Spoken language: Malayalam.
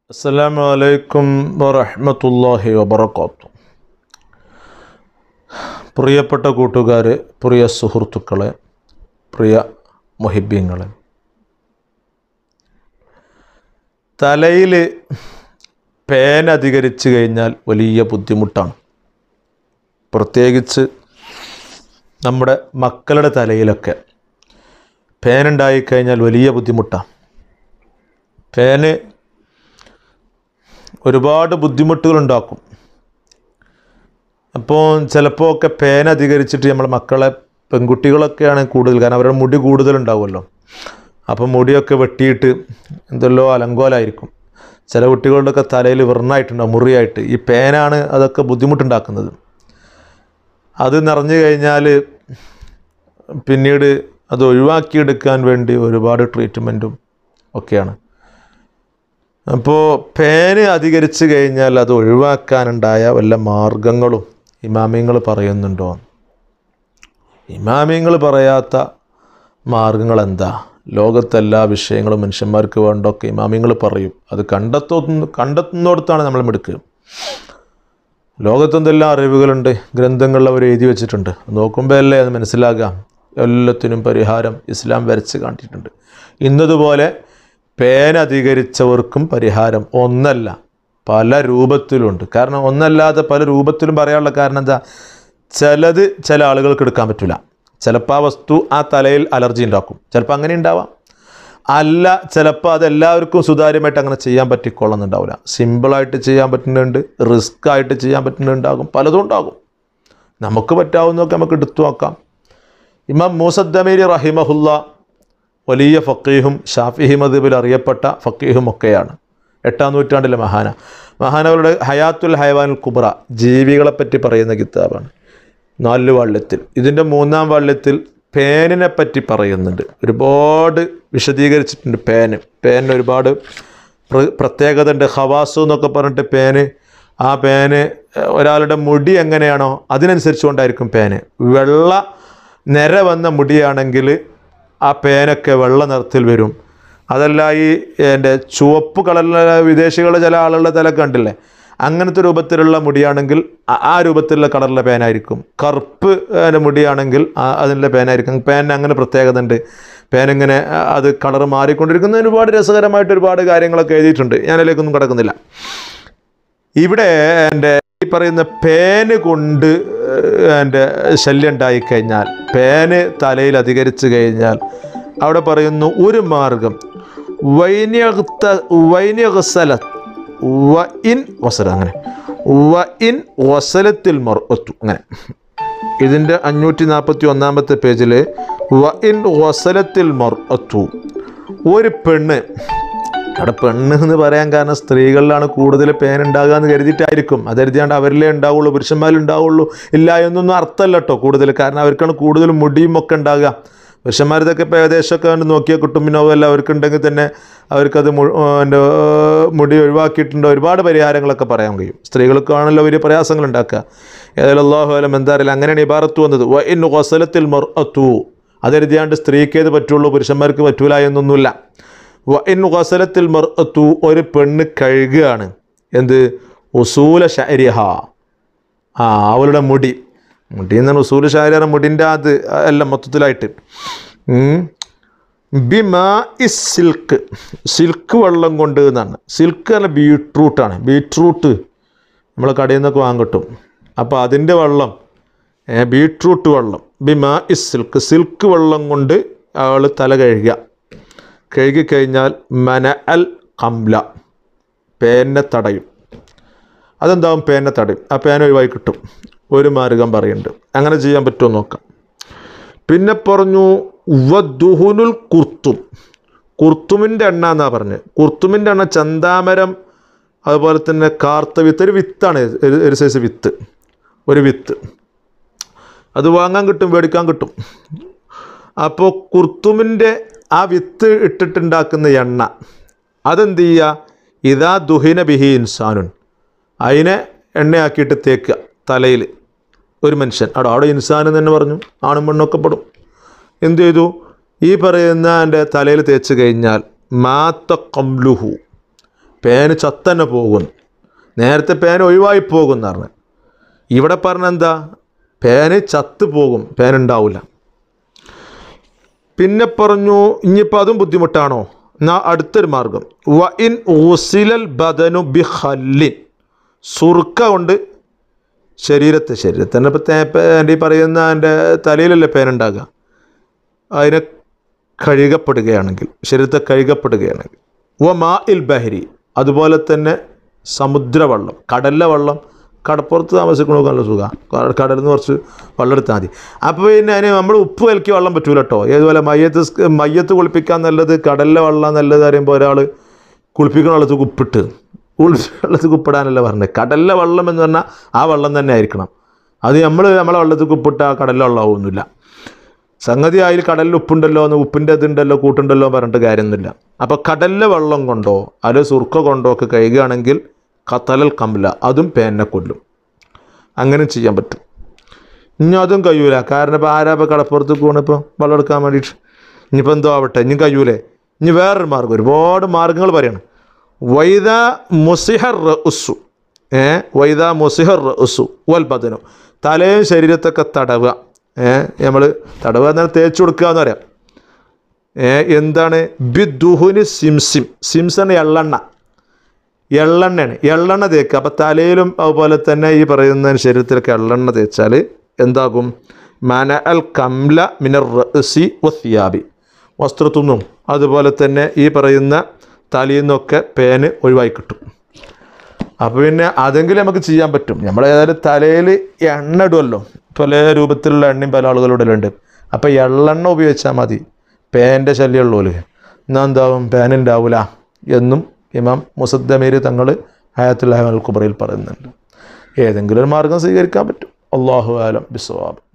അസ്സലാമു അലൈക്കും വറഹ്മത്തുള്ളാഹി വബറകാത്തു പ്രിയപ്പെട്ട കൂട്ടുകാരെ പ്രിയ സുഹൃത്തുക്കളെ പ്രിയ മുഹിബ്യങ്ങളെ തലയിൽ പേൻ അധികരിച്ചു കഴിഞ്ഞാൽ വലിയ ബുദ്ധിമുട്ടാണ് പ്രത്യേകിച്ച് നമ്മുടെ മക്കളുടെ തലയിലൊക്കെ പേനുണ്ടായിക്കഴിഞ്ഞാൽ വലിയ ബുദ്ധിമുട്ടാണ് പേന് ഒരുപാട് ബുദ്ധിമുട്ടുകൾ ഉണ്ടാക്കും അപ്പോൾ ചിലപ്പോൾ ഒക്കെ പേന അധികരിച്ചിട്ട് നമ്മളെ മക്കളെ പെൺകുട്ടികളൊക്കെയാണ് കൂടുതൽ കാരണം അവരുടെ മുടി കൂടുതലുണ്ടാവുമല്ലോ അപ്പോൾ മുടിയൊക്കെ വെട്ടിയിട്ട് എന്തെല്ലോ അലങ്കോലായിരിക്കും ചില കുട്ടികളുടെയൊക്കെ തലയിൽ വെറുന്നായിട്ടുണ്ടാവും മുറിയായിട്ട് ഈ പേനാണ് അതൊക്കെ ബുദ്ധിമുട്ടുണ്ടാക്കുന്നത് അത് നിറഞ്ഞു കഴിഞ്ഞാൽ പിന്നീട് അത് ഒഴിവാക്കിയെടുക്കാൻ വേണ്ടി ഒരുപാട് ട്രീറ്റ്മെൻറ്റും ഒക്കെയാണ് അപ്പോൾ പേന് അധികരിച്ച് കഴിഞ്ഞാൽ അത് ഒഴിവാക്കാനുണ്ടായ വല്ല മാർഗങ്ങളും ഇമാമിങ്ങൾ പറയുന്നുണ്ടോ ഇമാമിങ്ങൾ പറയാത്ത മാർഗങ്ങൾ എന്താ ലോകത്തെല്ലാ വിഷയങ്ങളും മനുഷ്യന്മാർക്ക് വേണ്ടൊക്കെ ഇമാമിങ്ങൾ പറയും അത് കണ്ടെത്തുന്ന കണ്ടെത്തുന്നിടത്താണ് നമ്മൾ മിടുക്ക് ലോകത്തെന്തെല്ലാം അറിവുകളുണ്ട് ഗ്രന്ഥങ്ങളിൽ അവർ എഴുതി വെച്ചിട്ടുണ്ട് നോക്കുമ്പോൾ അല്ലേ അത് മനസ്സിലാകാം എല്ലാത്തിനും പരിഹാരം ഇസ്ലാം വരച്ച് കാണിച്ചിട്ടുണ്ട് ഇന്നതുപോലെ പേന അധികരിച്ചവർക്കും പരിഹാരം ഒന്നല്ല പല രൂപത്തിലുണ്ട് കാരണം ഒന്നല്ലാതെ പല രൂപത്തിലും പറയാനുള്ള കാരണം എന്താ ചിലത് ചില ആളുകൾക്ക് എടുക്കാൻ പറ്റില്ല ചിലപ്പോൾ ആ വസ്തു ആ തലയിൽ അലർജി ഉണ്ടാക്കും ചിലപ്പോൾ അങ്ങനെ ഉണ്ടാവാം അല്ല ചിലപ്പോൾ അത് എല്ലാവർക്കും സുതാര്യമായിട്ട് അങ്ങനെ ചെയ്യാൻ പറ്റിക്കൊള്ളുന്നുണ്ടാവില്ല സിമ്പിളായിട്ട് ചെയ്യാൻ പറ്റുന്നുണ്ട് റിസ്ക് ആയിട്ട് ചെയ്യാൻ പറ്റുന്നുണ്ടാകും പലതും ഉണ്ടാകും നമുക്ക് പറ്റാവുന്നതൊക്കെ നമുക്ക് എടുത്തു നോക്കാം ഇമാം മൂസദ്ദമീരി റഹിമഹുല്ല വലിയ ഫക്കീഹും ഷാഫിഹി മദബിൽ അറിയപ്പെട്ട ഫക്കീഹും ഒക്കെയാണ് എട്ടാം നൂറ്റാണ്ടിലെ മഹാന മഹാനവരുടെ ഹയാത്തുൽ ഹൈവാനുൽ കുബ്ര ജീവികളെപ്പറ്റി പറയുന്ന കിതാബാണ് നാല് വള്ള്യത്തിൽ ഇതിൻ്റെ മൂന്നാം വള്ള്യത്തിൽ പേനിനെ പറ്റി പറയുന്നുണ്ട് ഒരുപാട് വിശദീകരിച്ചിട്ടുണ്ട് പേന് പേനിന് ഒരുപാട് പ്ര- പ്രത്യേകത ഉണ്ട് ഹവാസു എന്നൊക്കെ പറഞ്ഞിട്ട് പേന് ആ പേന് ഏഹ്, ഒരാളുടെ മുടി എങ്ങനെയാണോ അതിനനുസരിച്ചുകൊണ്ടായിരിക്കും പേന് വെള്ള നിര വന്ന മുടിയാണെങ്കിൽ ആ പേനൊക്കെ വെള്ള നിറത്തിൽ വരും അതല്ല ഈ എൻ്റെ ചുവപ്പ് കളറിലെ വിദേശികൾ ചില ആളുകളുടെ തല കണ്ടില്ലേ അങ്ങനത്തെ രൂപത്തിലുള്ള മുടിയാണെങ്കിൽ ആ- ആ രൂപത്തിലുള്ള കളറിലെ പേനായിരിക്കും കറുപ്പ് ഏഹ്, മുടിയാണെങ്കിൽ ആ- അതിൻ്റെ പേനായിരിക്കും പേനിന് അങ്ങനെ പ്രത്യേകത ഉണ്ട് പേനിങ്ങനെ ആ, അത് കളർ മാറിക്കൊണ്ടിരിക്കുന്ന ഒരുപാട് രസകരമായിട്ട് ഒരുപാട് കാര്യങ്ങളൊക്കെ എഴുതിയിട്ടുണ്ട് ഞാനതിലേക്കൊന്നും കിടക്കുന്നില്ല ഇവിടെ എൻ്റെ ഈ പറയുന്ന പേന് കൊണ്ട് എൻ്റെ ശല്യം ഉണ്ടായിക്കഴിഞ്ഞാൽ പേന് തലയിൽ അധികരിച്ചു കഴിഞ്ഞാൽ അവിടെ പറയുന്നു ഒരു മാർഗം വൈന്യക്ത വൈന്യകസല വ ഇൻ വസല അങ്ങനെ വ ഇൻ വസലത്തിൽ മൊറത്തു അങ്ങനെ ഇതിൻ്റെ അഞ്ഞൂറ്റി നാൽപ്പത്തി ഒന്നാമത്തെ പേജിൽ വ ഇൻ വസലത്തിൽ മൊറത്തു ഒരു പെണ്ണ് അവിടെ പെണ്ണ് എന്ന് പറയാൻ കാരണം സ്ത്രീകളിലാണ് കൂടുതൽ പേൻ ഉണ്ടാകുക എന്ന് കരുതിയിട്ടായിരിക്കും അത് കരുതിയാണ്ട് അവരിലേ ഉണ്ടാവുള്ളൂ പുരുഷന്മാരിൽ ഉണ്ടാവുള്ളൂ ഇല്ല എന്നൊന്നും അർത്ഥമല്ല കേട്ടോ കൂടുതൽ കാരണം അവർക്കാണ് കൂടുതൽ മുടിയും ഒക്കെ ഉണ്ടാകുക പുരുഷന്മാരിതൊക്കെ ഇപ്പോൾ ഏകദേശമൊക്കെ കണ്ട് നോക്കിയാൽ കിട്ടും പിന്നെ അതുമല്ല അവർക്കുണ്ടെങ്കിൽ തന്നെ അവർക്കത് മു- എൻ്റെ മുടി ഒഴിവാക്കിയിട്ടുണ്ട് ഒരുപാട് പരിഹാരങ്ങളൊക്കെ പറയാൻ കഴിയും സ്ത്രീകൾക്കാണല്ലോ വലിയ പ്രയാസങ്ങൾ ഉണ്ടാക്കുക ഏതായാലും അള്ളാഹു അലം എന്താ അറിയില്ല അങ്ങനെയാണ് ഇബാറത്ത് വന്നത് വ ഇൻ വസലത്തിൽ മർ അത്തു അതെഴുതിയാണ്ട് സ്ത്രീക്ക് ഏത് പറ്റുള്ളൂ പുരുഷന്മാർക്ക് പറ്റൂല എന്നൊന്നുമില്ല വ ഇൻ വസലത്തിൽ മർ അത്തു ഒരു പെണ്ണ് കഴുകുകയാണ് എന്ത് ഉസൂല ഷരിഹ ആ അവളുടെ മുടി മുടി എന്നാണ് ഉസൂല് ഷാരിയുടെ മുടിൻ്റെ അത് എല്ലാം മൊത്തത്തിലായിട്ട് ഉം. ബിമാ ഇസ് സിൽക്ക് സിൽക്ക് വെള്ളം കൊണ്ട് എന്നാണ് സിൽക്ക് അല്ല ബീട്രൂട്ടാണ് ബീട്രൂട്ട് നമ്മൾ കടയിൽ നിന്നൊക്കെ വാങ്ങാൻ കിട്ടും അപ്പോൾ അതിൻ്റെ വെള്ളം ഏ, ബീട്രൂട്ട് വെള്ളം ബിമാ ഇസ് സിൽക്ക് സിൽക്ക് വെള്ളം കൊണ്ട് അവൾ തല കഴുകുക കഴുകിക്കഴിഞ്ഞാൽ മന അൽ കംല പേനെ തടയും അതെന്താവും പേനെ തടയും ആ പേന ഒഴിവായി കിട്ടും ഒരു മാർഗം പറയുന്നുണ്ട് അങ്ങനെ ചെയ്യാൻ പറ്റുമോ നോക്കാം പിന്നെ പറഞ്ഞു വദുഹുനുൽ കുർത്തും കുർത്തുമിൻ്റെ എണ്ണ എന്നാ പറഞ്ഞത് കുർത്തുമിൻ്റെ എണ്ണ ചന്താമരം അതുപോലെ തന്നെ കാർത്ത വിത്ത് ഒരു വിത്താണ് ഒരു ഒരു സൈസ് വിത്ത് ഒരു വിത്ത് അത് വാങ്ങാൻ കിട്ടും മേടിക്കാൻ കിട്ടും അപ്പോൾ കുർത്തുമിൻ്റെ ആ വിത്ത് ഇട്ടിട്ടുണ്ടാക്കുന്ന എണ്ണ അതെന്ത് ചെയ്യുക ഇതാ ദുഹിന ബിഹി ഇൻസാനുൻ അതിനെ എണ്ണയാക്കിയിട്ട് തേക്കുക തലയിൽ ഒരു മനുഷ്യൻ അവിടെ അവിടെ ഇൻസാൻ എന്ന് തന്നെ പറഞ്ഞു ആണും പെണ്ണൊക്കെ പെടും എന്ത് ചെയ്തു ഈ പറയുന്ന എൻ്റെ തലയിൽ തേച്ച് കഴിഞ്ഞാൽ മാത്ത കംലുഹു പേന് ചത്തന്നെ പോകും നേരത്തെ പേൻ ഒഴിവായി പോകും എന്ന് പറഞ്ഞു ഇവിടെ പറഞ്ഞ എന്താ പേന് ചത്ത് പോകും പേനുണ്ടാവില്ല പിന്നെ പറഞ്ഞു ഇനിയിപ്പോൾ അതും ബുദ്ധിമുട്ടാണോ എന്നാ അടുത്തൊരു മാർഗം വ ഇൻ ഊസിലൽ ബദനു ബി ഹല്ലിൻ സുർക്ക കൊണ്ട് ശരീരത്തെ ശരീരത്തെ ഇപ്പോൾ തേപ്പ എൻ്റെ ഈ പറയുന്ന എൻ്റെ തലയിലല്ലേ പേനുണ്ടാകുക അതിനെ കഴുകപ്പെടുകയാണെങ്കിൽ ശരീരത്തെ കഴുകപ്പെടുകയാണെങ്കിൽ വ മാ ഇൽ ബഹരി അതുപോലെ തന്നെ സമുദ്രവെള്ളം കടലിലെ വെള്ളം കടപ്പുറത്ത് താമസിക്കണമൊക്കെ നല്ല സുഖമാണ് കടലിൽ നിന്ന് കുറച്ച് വെള്ളം എടുത്താൽ മതി അപ്പോൾ പിന്നെ അതിന് നമ്മൾ ഉപ്പ് കലക്കി വെള്ളം പറ്റൂല കേട്ടോ ഏതുപോലെ മയ്യത്ത് സ്- മയ്യത്ത് കുളിപ്പിക്കാൻ നല്ലത് കടലിലെ വെള്ളം നല്ലത് അറിയുമ്പോൾ ഒരാൾ കുളിപ്പിക്കുന്ന വെള്ളത്തിൽ ഉപ്പിട്ട് കുളിപ്പി വെള്ളത്തിൽ ഉപ്പിടാനല്ല പറഞ്ഞത് കടലിലെ വെള്ളം എന്ന് പറഞ്ഞാൽ ആ വെള്ളം തന്നെ ആയിരിക്കണം അത് നമ്മൾ നമ്മളെ വെള്ളത്തിൽ ഉപ്പിട്ട ആ കടലിലെ വെള്ളമാവുന്നില്ല സംഗതി അതിൽ കടലിൽ ഉപ്പുണ്ടല്ലോ എന്ന് ഉപ്പിൻ്റെ ഇതുണ്ടല്ലോ കൂട്ടുണ്ടല്ലോ എന്ന് പറഞ്ഞിട്ട് കാര്യമൊന്നുമില്ല അപ്പോൾ കടലിലെ വെള്ളം കൊണ്ടോ അല്ലെ സുർക്ക കൊണ്ടോ ഒക്കെ കഴുകുകയാണെങ്കിൽ കത്തലൽ കമ്മില അതും പേനെ കൊല്ലും അങ്ങനെ ചെയ്യാൻ പറ്റും ഇനി അതും കഴിയൂല കാരണം ഇപ്പോൾ ആരാ ഇപ്പോൾ കടപ്പുറത്ത് പോകണിപ്പോൾ വെള്ളം എടുക്കാൻ വേണ്ടിയിട്ട് ഇനിയിപ്പോൾ എന്തോ ആവട്ടെ ഇനി കഴിയൂലേ ഇനി വേറൊരു മാർഗ്ഗം ഒരുപാട് മാർഗ്ഗങ്ങൾ പറയണം വൈദ മുസിഹർ ഉസു ഏ വൈദ മുസിഹർ ഉസു വൽ ബദനു തലയും ശരീരത്തൊക്കെ തടവുക ഏ നമ്മൾ തടവുക എന്നാൽ തേച്ച് കൊടുക്കുക എന്ന് പറയാം ഏ എന്താണ് ബിദുഹുന് സിംസിം സിംസൺ എള്ളെണ്ണ എള്ളെണ്ണയാണ് എള്ളെണ്ണ തേക്കുക അപ്പം തലയിലും അതുപോലെ തന്നെ ഈ പറയുന്ന ശരീരത്തിലൊക്കെ എള്ളെണ്ണ തേച്ചാൽ എന്താകും മന അൽ കംല മിനർ റസി വസിയാബി വസ്ത്രത്തു നിന്നും അതുപോലെ തന്നെ ഈ പറയുന്ന തലയിൽ നിന്നൊക്കെ പേന് ഒഴിവായി കിട്ടും അപ്പോൾ പിന്നെ അതെങ്കിലും നമുക്ക് ചെയ്യാൻ പറ്റും നമ്മൾ ഏതായാലും തലയിൽ എണ്ണ ഇടുമല്ലോ പല രൂപത്തിലുള്ള എണ്ണയും പല ആളുകളുടെ ഉണ്ട് അപ്പോൾ എള്ളെണ്ണ ഉപയോഗിച്ചാൽ മതി പേൻ്റെ ശല്യമുള്ളൂല് എന്നാൽ എന്താവും പേൻ ഉണ്ടാവില്ല എന്നും ഇമാം മുസദ്ദമീർ തങ്ങൾ ഹയാത്തുൽ അഹമൽ കുബറയിൽ പറയുന്നുണ്ട് ഏതെങ്കിലും ഒരു മാർഗം സ്വീകരിക്കാൻ പറ്റും അള്ളാഹു ആലം ബിസ്വാബ്